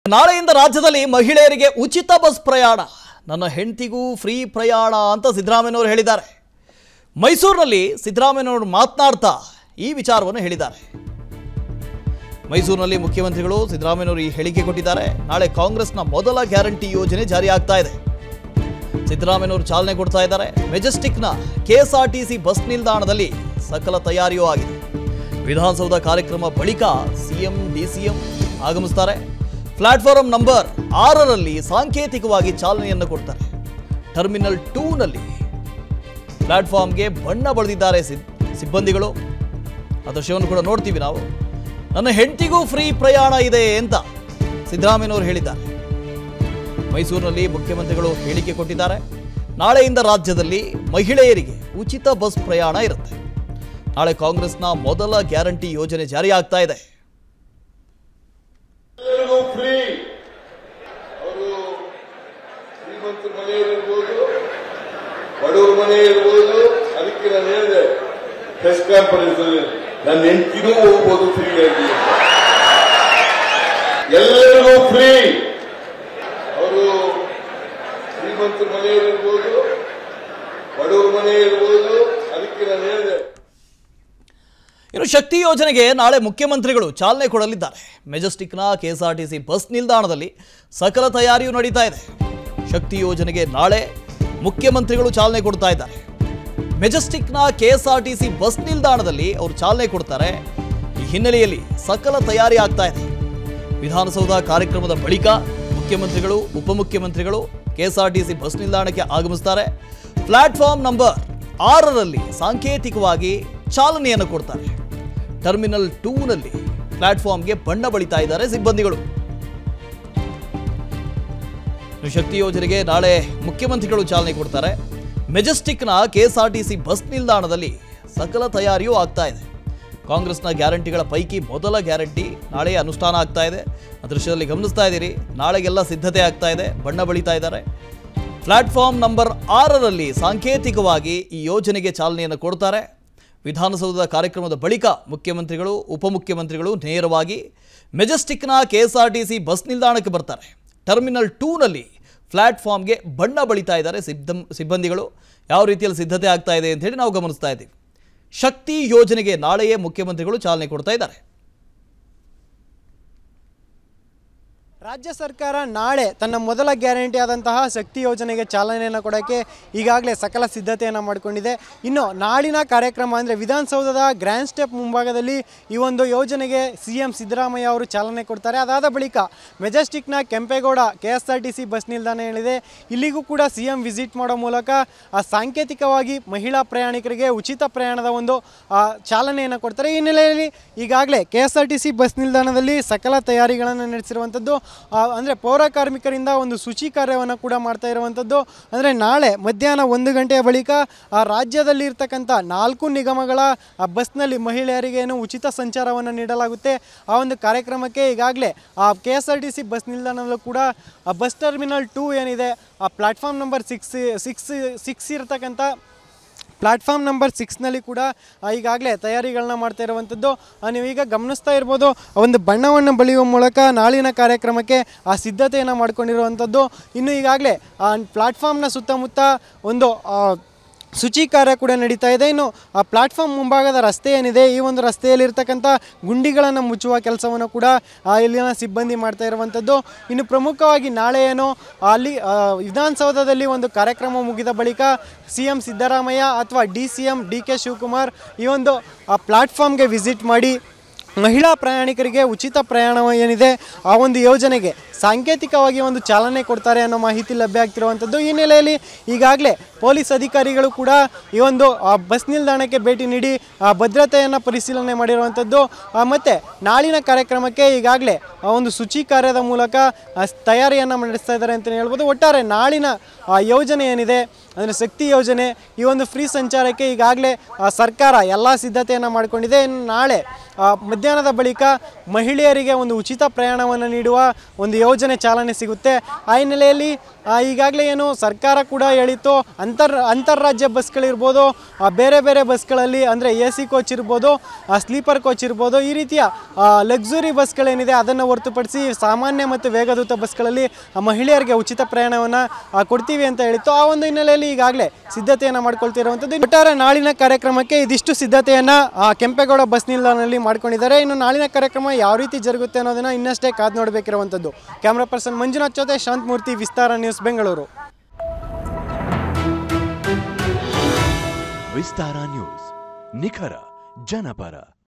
ನಾಳೆಯಿಂದ ರಾಜ್ಯದಲ್ಲಿ ಮಹಿಳೆಯರಿಗೆ ಉಚಿತ ಬಸ್ ಪ್ರಯಾಣ ನನ್ನ ಹೆಂಡತಿಗೂ ಫ್ರೀ ಪ್ರಯಾಣ ಅಂತ ಸಿದ್ದರಾಮಯ್ಯನವರು ಹೇಳಿದ್ದಾರೆ ಮೈಸೂರಿನಲ್ಲಿ ಸಿದ್ದರಾಮಯ್ಯನವರು ಮಾತನಾಡ್ತಾ ಈ ವಿಚಾರವನ್ನು ಹೇಳಿದ್ದಾರೆ ಮೈಸೂರಿನಲ್ಲಿ ಮುಖ್ಯಮಂತ್ರಿಗಳು ಸಿದ್ದರಾಮಯ್ಯನವರು ಈ ಹೇಳಿಕೆ ಕೊಟ್ಟಿದ್ದಾರೆ ನಾಳೆ ಕಾಂಗ್ರೆಸ್ನ ಮೊದಲ ಗ್ಯಾರಂಟಿ ಯೋಜನೆ ಜಾರಿ ಆಗ್ತಾ ಇದೆ ಸಿದ್ದರಾಮಯ್ಯನವರು ಚಾಲನೆ ಕೊಡ್ತಾ ಇದ್ದಾರೆ ಮೆಜೆಸ್ಟಿಕ್ನ ಕೆಎಸ್ಆರ್ಟಿಸಿ ಬಸ್ ನಿಲ್ದಾಣದಲ್ಲಿ ಸಕಲ ತಯಾರಿಯೂ ಆಗಿದೆ ವಿಧಾನಸೌಧ ಕಾರ್ಯಕ್ರಮ ಬಳಿಕ ಸಿಎಂ ಡಿಸಿಎಂ ಆಗಮಿಸ್ತಾರೆ ಪ್ಲಾಟ್ಫಾರಂ ನಂಬರ್ ಆರರಲ್ಲಿ ಸಾಂಕೇತಿಕವಾಗಿ ಚಾಲನೆಯನ್ನು ಕೊಡ್ತಾರೆ ಟರ್ಮಿನಲ್ ಟೂನಲ್ಲಿ ಪ್ಲಾಟ್ಫಾರ್ಮ್ಗೆ ಬಣ್ಣ ಬಳಿದಿದ್ದಾರೆ ಸಿಬ್- ಸಿಬ್ಬಂದಿಗಳು ಆ ದೃಶ್ಯವನ್ನು ಕೂಡ ನೋಡ್ತೀವಿ ನಾವು ನನ್ನ ಹೆಂಡತಿಗೂ ಫ್ರೀ ಪ್ರಯಾಣ ಇದೆ ಅಂತ ಸಿದ್ದರಾಮಯ್ಯನವರು ಹೇಳಿದ್ದಾರೆ ಮೈಸೂರಿನಲ್ಲಿ ಮುಖ್ಯಮಂತ್ರಿಗಳು ಹೇಳಿಕೆ ಕೊಟ್ಟಿದ್ದಾರೆ ನಾಳೆಯಿಂದ ರಾಜ್ಯದಲ್ಲಿ ಮಹಿಳೆಯರಿಗೆ ಉಚಿತ ಬಸ್ ಪ್ರಯಾಣ ಇರುತ್ತೆ ನಾಳೆ ಕಾಂಗ್ರೆಸ್ನ ಮೊದಲ ಗ್ಯಾರಂಟಿ ಯೋಜನೆ ಜಾರಿಯಾಗ್ತಾ ಇದೆ ಎಲ್ಲರಿಗೂ ಫ್ರೀ ಅವರು ಶ್ರೀಮಂತರ ಮನೆ ಇರ್ಬೋದು ಬಡವ್ರ ಮನೆ ಇರ್ಬೋದು ಅದಕ್ಕೆ ನಾನು ಹೇಳಿದೆ ಪ್ರೆಸ್ ಕಾನ್ಫರೆನ್ಸ್ ಅಲ್ಲಿ ನನ್ನ ಹೆಂಡತಿನೂ ಹೋಗ್ಬೋದು ಫ್ರೀ ಆಗಿ ಅಂತ. ಎಲ್ಲರಿಗೂ ಫ್ರೀ ಅವರು ಶ್ರೀಮಂತರ ಮನೆ ಇರ್ಬೋದು ಬಡವ್ರ ಮನೆ ಇರ್ಬೋದು ಅದಕ್ಕೆ ನಾನು ಹೇಳಿದೆ ಇನ್ನು ಶಕ್ತಿ ಯೋಜನೆಗೆ ನಾಳೆ ಮುಖ್ಯಮಂತ್ರಿಗಳು ಚಾಲನೆ ಕೊಡಲಿದ್ದಾರೆ ಮೆಜೆಸ್ಟಿಕ್ನ ಕೆಎಸ್ಆರ್ಟಿಸಿ ಬಸ್ ನಿಲ್ದಾಣದಲ್ಲಿ ಸಕಲ ತಯಾರಿಯೂ ನಡೀತಾ ಇದೆ ಶಕ್ತಿ ಯೋಜನೆಗೆ ನಾಳೆ ಮುಖ್ಯಮಂತ್ರಿಗಳು ಚಾಲನೆ ಕೊಡ್ತಾ ಇದ್ದಾರೆ ಮೆಜೆಸ್ಟಿಕ್ನ ಕೆಎಸ್ಆರ್ಟಿಸಿ ಬಸ್ ನಿಲ್ದಾಣದಲ್ಲಿ ಅವರು ಚಾಲನೆ ಕೊಡ್ತಾರೆ ಈ ಹಿನ್ನೆಲೆಯಲ್ಲಿ ಸಕಲ ತಯಾರಿ ಆಗ್ತಾ ಇದೆ ವಿಧಾನಸೌಧ ಕಾರ್ಯಕ್ರಮದ ಬಳಿಕ ಮುಖ್ಯಮಂತ್ರಿಗಳು ಉಪಮುಖ್ಯಮಂತ್ರಿಗಳು ಕೆಎಸ್ಆರ್ಟಿಸಿ ಬಸ್ ನಿಲ್ದಾಣಕ್ಕೆ ಆಗಮಿಸ್ತಾರೆ ಪ್ಲಾಟ್ಫಾರ್ಮ್ ನಂಬರ್ ಆರರಲ್ಲಿ ಸಾಂಕೇತಿಕವಾಗಿ ಚಾಲನೆಯನ್ನು ಕೊಡ್ತಾರೆ ಟರ್ಮಿನಲ್ ಟೂನಲ್ಲಿ ಪ್ಲಾಟ್ಫಾರ್ಮ್ಗೆ ಬಣ್ಣ ಬಳಿತಾ ಇದ್ದಾರೆ ಸಿಬ್ಬಂದಿಗಳು ಇನ್ನು ಶಕ್ತಿ ಯೋಜನೆಗೆ ನಾಳೆ ಮುಖ್ಯಮಂತ್ರಿಗಳು ಚಾಲನೆ ಕೊಡ್ತಾರೆ ಮೆಜೆಸ್ಟಿಕ್ನ ಕೆಎಸ್ಆರ್ಟಿಸಿ ಬಸ್ ನಿಲ್ದಾಣದಲ್ಲಿ ಸಕಲ ತಯಾರಿಯೂ ಆಗ್ತಾ ಇದೆ ಕಾಂಗ್ರೆಸ್ನ ಗ್ಯಾರಂಟಿಗಳ ಪೈಕಿ ಮೊದಲ ಗ್ಯಾರಂಟಿ ನಾಳೆ ಅನುಷ್ಠಾನ ಆಗ್ತಾ ಇದೆ ಆ ದೃಶ್ಯದಲ್ಲಿ ಗಮನಿಸ್ತಾ ಇದ್ದೀರಿ ನಾಳೆಗೆಲ್ಲ ಸಿದ್ಧತೆ ಆಗ್ತಾ ಇದೆ ಬಣ್ಣ ಬಳಿತಾ ಇದ್ದಾರೆ ಪ್ಲಾಟ್ಫಾರ್ಮ್ ನಂಬರ್ ಆರರಲ್ಲಿ ಸಾಂಕೇತಿಕವಾಗಿ ಈ ಯೋಜನೆಗೆ ಚಾಲನೆಯನ್ನು ಕೊಡ್ತಾರೆ ವಿಧಾನಸೌಧದ ಕಾರ್ಯಕ್ರಮದ ಬಳಿಕ ಮುಖ್ಯಮಂತ್ರಿಗಳು ಉಪಮುಖ್ಯಮಂತ್ರಿಗಳು ನೇರವಾಗಿ ಮೆಜೆಸ್ಟಿಕ್ನ ಕೆಎಸ್ಆರ್ಟಿಸಿ ಬಸ್ ನಿಲ್ದಾಣಕ್ಕೆ ಬರ್ತಾರೆ ಟರ್ಮಿನಲ್ ಟೂನಲ್ಲಿ ಪ್ಲಾಟ್ಫಾರ್ಮ್ಗೆ ಬಣ್ಣ ಬಳಿತಾ ಇದ್ದಾರೆ ಸಿಬ್ಬಂ ಸಿಬ್ಬಂದಿಗಳು ಯಾವ ರೀತಿಯಲ್ಲಿ ಸಿದ್ಧತೆ ಆಗ್ತಾ ಇದೆ ಅಂತ ಹೇಳಿ ನಾವು ಗಮನಿಸ್ತಾ ಇದ್ದೀವಿ ಶಕ್ತಿ ಯೋಜನೆಗೆ ನಾಳೆಯೇ ಮುಖ್ಯಮಂತ್ರಿಗಳು ಚಾಲನೆ ಕೊಡ್ತಾ ಇದ್ದಾರೆ ರಾಜ್ಯ ಸರ್ಕಾರ ನಾಳೆ ತನ್ನ ಮೊದಲ ಗ್ಯಾರಂಟಿ ಆದಂತಹ ಶಕ್ತಿ ಯೋಜನೆಗೆ ಚಾಲನೆಯನ್ನು ಕೊಡೋಕ್ಕೆ ಈಗಾಗಲೇ ಸಕಲ ಸಿದ್ಧತೆಯನ್ನು ಮಾಡಿಕೊಂಡಿದೆ ಇನ್ನು ನಾಳಿನ ಕಾರ್ಯಕ್ರಮ ಅಂದರೆ ವಿಧಾನಸೌಧದ ಗ್ರ್ಯಾಂಡ್ ಸ್ಟೆಪ್ ಮುಂಭಾಗದಲ್ಲಿ ಈ ಒಂದು ಯೋಜನೆಗೆ ಸಿ ಎಂ ಸಿದ್ದರಾಮಯ್ಯ ಅವರು ಚಾಲನೆ ಕೊಡ್ತಾರೆ ಅದಾದ ಬಳಿಕ ಮೆಜೆಸ್ಟಿಕ್ನ Kempegowda K S R T C bus ನಿಲ್ದಾಣ ಏನಿದೆ ಇಲ್ಲಿಗೂ ಕೂಡ ಸಿ ಎಂ ವಿಸಿಟ್ ಮಾಡೋ ಮೂಲಕ ಆ ಸಾಂಕೇತಿಕವಾಗಿ ಮಹಿಳಾ ಪ್ರಯಾಣಿಕರಿಗೆ ಉಚಿತ ಪ್ರಯಾಣದ ಒಂದು ಆ, ಚಾಲನೆಯನ್ನು ಕೊಡ್ತಾರೆ ಈ ಹಿನ್ನೆಲೆಯಲ್ಲಿ ಈಗಾಗಲೇ K S R T C bus ನಿಲ್ದಾಣದಲ್ಲಿ ಸಕಲ ತಯಾರಿಗಳನ್ನು ನಡೆಸಿರುವಂಥದ್ದು ಅಂದರೆ ಪೌರ ಕಾರ್ಮಿಕರಿಂದ ಒಂದು ಶುಚಿ ಕಾರ್ಯವನ್ನು ಕೂಡ ಮಾಡ್ತಾ ಇರುವಂಥದ್ದು ಅಂದರೆ ನಾಳೆ ಮಧ್ಯಾಹ್ನ ಒಂದು ಗಂಟೆಯ ಬಳಿಕ ಆ ರಾಜ್ಯದಲ್ಲಿ ಇರ್ತಕ್ಕಂಥ ನಾಲ್ಕು ನಿಗಮಗಳ ಆ ಬಸ್ನಲ್ಲಿ ಮಹಿಳೆಯರಿಗೆ ಏನು ಉಚಿತ ಸಂಚಾರವನ್ನು ನೀಡಲಾಗುತ್ತೆ ಆ ಒಂದು ಕಾರ್ಯಕ್ರಮಕ್ಕೆ ಈಗಾಗಲೇ ಆ K S R T C bus ನಿಲ್ದಾಣದಲ್ಲೂ ಕೂಡ ಆ ಬಸ್ ಟರ್ಮಿನಲ್ ಟೂ ಏನಿದೆ ಆ platform number six six six ಇರತಕ್ಕಂಥ ಪ್ಲಾಟ್ಫಾರ್ಮ್ ನಂಬರ್ ಸಿಕ್ಸ್ನಲ್ಲಿ ಕೂಡ ಆ, ಈಗಾಗಲೇ ತಯಾರಿಗಳನ್ನ ಮಾಡ್ತಾ ಇರುವಂಥದ್ದು ಆ, ನೀವೀಗ ಗಮನಿಸ್ತಾ ಇರ್ಬೋದು ಒಂದು ಬಣ್ಣವನ್ನು ಬಳಿಯುವ ಮೂಲಕ ನಾಳಿನ ಕಾರ್ಯಕ್ರಮಕ್ಕೆ ಆ ಸಿದ್ಧತೆಯನ್ನು ಮಾಡ್ಕೊಂಡಿರುವಂಥದ್ದು ಇನ್ನು ಈಗಾಗಲೇ ಆ ಪ್ಲಾಟ್ಫಾರ್ಮ್ನ ಸುತ್ತಮುತ್ತ ಒಂದು ಆ, ಶುಚಿ ಕಾರ್ಯ ಕೂಡ ನಡೀತಾ ಇದೆ ಇನ್ನು ಆ ಪ್ಲಾಟ್ಫಾರ್ಮ್ ಮುಂಭಾಗದ ರಸ್ತೆ ಏನಿದೆ ಈ ಒಂದು ರಸ್ತೆಯಲ್ಲಿರ್ತಕ್ಕಂಥ ಗುಂಡಿಗಳನ್ನು ಮುಚ್ಚುವ ಕೆಲಸವನ್ನು ಕೂಡ ಆ, ಇಲ್ಲಿನ ಸಿಬ್ಬಂದಿ ಮಾಡ್ತಾ ಇರುವಂಥದ್ದು ಇನ್ನು ಪ್ರಮುಖವಾಗಿ ನಾಳೆ ಏನು ಅಲ್ಲಿ ಆ, ವಿಧಾನಸೌಧದಲ್ಲಿ ಒಂದು ಕಾರ್ಯಕ್ರಮ ಮುಗಿದ ಬಳಿಕ ಸಿ ಎಂ ಸಿದ್ದರಾಮಯ್ಯ ಅಥವಾ D C M D K Shivakumar ಈ ಒಂದು ಆ ಪ್ಲಾಟ್ಫಾರ್ಮ್ಗೆ ವಿಸಿಟ್ ಮಾಡಿ ಮಹಿಳಾ ಪ್ರಯಾಣಿಕರಿಗೆ ಉಚಿತ ಪ್ರಯಾಣ ಏನಿದೆ ಆ ಒಂದು ಯೋಜನೆಗೆ ಸಾಂಕೇತಿಕವಾಗಿ ಒಂದು ಚಾಲನೆ ಕೊಡ್ತಾರೆ ಅನ್ನೋ ಮಾಹಿತಿ ಲಭ್ಯ ಆಗ್ತಿರುವಂಥದ್ದು ಈ ಹಿನ್ನೆಲೆಯಲ್ಲಿ ಈಗಾಗಲೇ ಪೊಲೀಸ್ ಅಧಿಕಾರಿಗಳು ಕೂಡ ಈ ಒಂದು ಆ, ಬಸ್ ನಿಲ್ದಾಣಕ್ಕೆ ಭೇಟಿ ನೀಡಿ ಆ, ಭದ್ರತೆಯನ್ನು ಪರಿಶೀಲನೆ ಮಾಡಿರುವಂಥದ್ದು ಆ, ಮತ್ತೆ ನಾಳಿನ ಕಾರ್ಯಕ್ರಮಕ್ಕೆ ಈಗಾಗಲೇ ಆ ಒಂದು ಶುಚಿ ಕಾರ್ಯದ ಮೂಲಕ ಆ, ತಯಾರಿಯನ್ನು ನಡೆಸ್ತಾ ಇದ್ದಾರೆ ಅಂತಲೇ ಹೇಳ್ಬೋದು ಒಟ್ಟಾರೆ ನಾಳಿನ ಆ, ಯೋಜನೆ ಏನಿದೆ ಅಂದರೆ ಶಕ್ತಿ ಯೋಜನೆ ಈ ಒಂದು ಫ್ರೀ ಸಂಚಾರಕ್ಕೆ ಈಗಾಗಲೇ ಆ, ಸರ್ಕಾರ ಎಲ್ಲ ಸಿದ್ಧತೆಯನ್ನು ಮಾಡಿಕೊಂಡಿದೆ ಇನ್ನು ನಾಳೆ ಆ, ಮಧ್ಯಾಹ್ನದ ಬಳಿಕ ಮಹಿಳೆಯರಿಗೆ ಒಂದು ಉಚಿತ ಪ್ರಯಾಣವನ್ನು ನೀಡುವ ಒಂದು ಯೋಜನೆ ಯೋಜನೆ ಚಾಲನೆ ಸಿಗುತ್ತೆ ಆ ಹಿನ್ನೆಲೆಯಲ್ಲಿ ಆ, ಈಗಾಗಲೇ ಏನು ಸರ್ಕಾರ ಕೂಡ ಹೇಳಿತ್ತು ಅಂತರ್ ಅಂತಾರಾಜ್ಯ ಬಸ್ಗಳಿರ್ಬೋದು ಆ, ಬೇರೆ ಬೇರೆ ಬಸ್ಗಳಲ್ಲಿ ಅಂದರೆ ಎ ಸಿ ಕೋಚ್ ಇರ್ಬೋದು ಸ್ಲೀಪರ್ ಕೋಚ್ ಇರ್ಬೋದು ಈ ರೀತಿಯ ಲಕ್ಸುರಿ ಬಸ್ಗಳೇನಿದೆ ಅದನ್ನು ಹೊರತುಪಡಿಸಿ ಸಾಮಾನ್ಯ ಮತ್ತು ವೇಗದೂತ ಬಸ್ಗಳಲ್ಲಿ ಆ, ಮಹಿಳೆಯರಿಗೆ ಉಚಿತ ಪ್ರಯಾಣವನ್ನು ಕೊಡ್ತೀವಿ ಅಂತ ಹೇಳಿತ್ತು ಆ ಒಂದು ಹಿನ್ನೆಲೆಯಲ್ಲಿ ಈಗಾಗಲೇ ಸಿದ್ಧತೆಯನ್ನು ಮಾಡ್ಕೊಳ್ತಿರುವಂಥದ್ದು ಒಟ್ಟಾರೆ ನಾಳಿನ ಕಾರ್ಯಕ್ರಮಕ್ಕೆ ಇದಿಷ್ಟು ಸಿದ್ಧತೆಯನ್ನು ಕೆಂಪೇಗೌಡ ಬಸ್ ನಿಲ್ದಾಣದಲ್ಲಿ ಮಾಡ್ಕೊಂಡಿದ್ದಾರೆ ಇನ್ನು ನಾಳಿನ ಕಾರ್ಯಕ್ರಮ ಯಾವ ರೀತಿ ಜರುಗುತ್ತೆ ಅನ್ನೋದನ್ನ ಇನ್ನಷ್ಟೇ ಕಾದು ನೋಡಬೇಕಿರುವಂಥದ್ದು ಕ್ಯಾಮ್ರಾ ಪರ್ಸನ್ ಮಂಜುನಾಥ್ ಜೊತೆ ಶಾಂತಮೂರ್ತಿ ವಿಸ್ತಾರ ನ್ಯೂಸ್ ಬೆಂಗಳೂರು ವಿಸ್ತಾರ ನ್ಯೂಸ್ ನಿಖರ ಜನಪರ